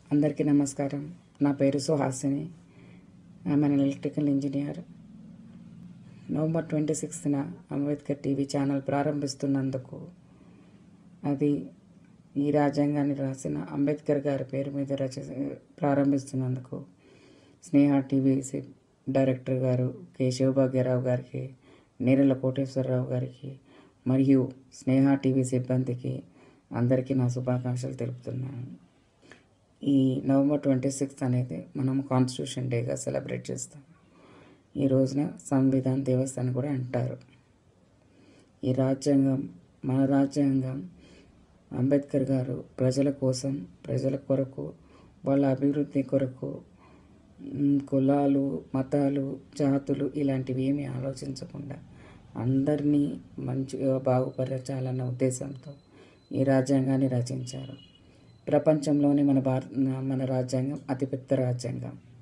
అందరికీ నమస్కారం నా పేరు Suhasini I'm an electrical engineer November twenty సిక్స్త్న అంబేద్కర్ టీవీ ఛానల్ ప్రారంభిస్తున్నందుకు అది ఈ రాజ్యాంగాన్ని రాసిన అంబేద్కర్ గారి పేరు మీద రచ ప్రారంభిస్తున్నందుకు స్నేహ టీవీ సి- డైరెక్టర్ గారు కె శివభాగ్యరావు గారికి నేరెల కోటేశ్వరరావు గారికి మరియు స్నేహ టీవీ సిబ్బందికి అందరికీ నా శుభాకాంక్షలు తెలుపుతున్నాను ఈ నవంబర్ ట్వంటీ సిక్స్త్ అనేది మనం కాన్స్టిట్యూషన్ డేగా సెలబ్రేట్ చేస్తాం ఈ రోజున సంవిధాన్ దివస్ అని కూడా అంటారు ఈ రాజ్యాంగం మన రాజ్యాంగం అంబేద్కర్ గారు ప్రజల కోసం ప్రజల కొరకు వాళ్ళ అభివృద్ధి కొరకు మ్, కులాలు మతాలు జాతులు ఇలాంటివి ఏమీ ఆలోచించకుండా అందరినీ మంచిగా బాగుపరచాలన్న ఉద్దేశంతో ఈ రాజ్యాంగాన్ని రచించారు ప్రపంచంలోనే మన భారత మన రాజ్యాంగం అతిపెద్ద రాజ్యాంగం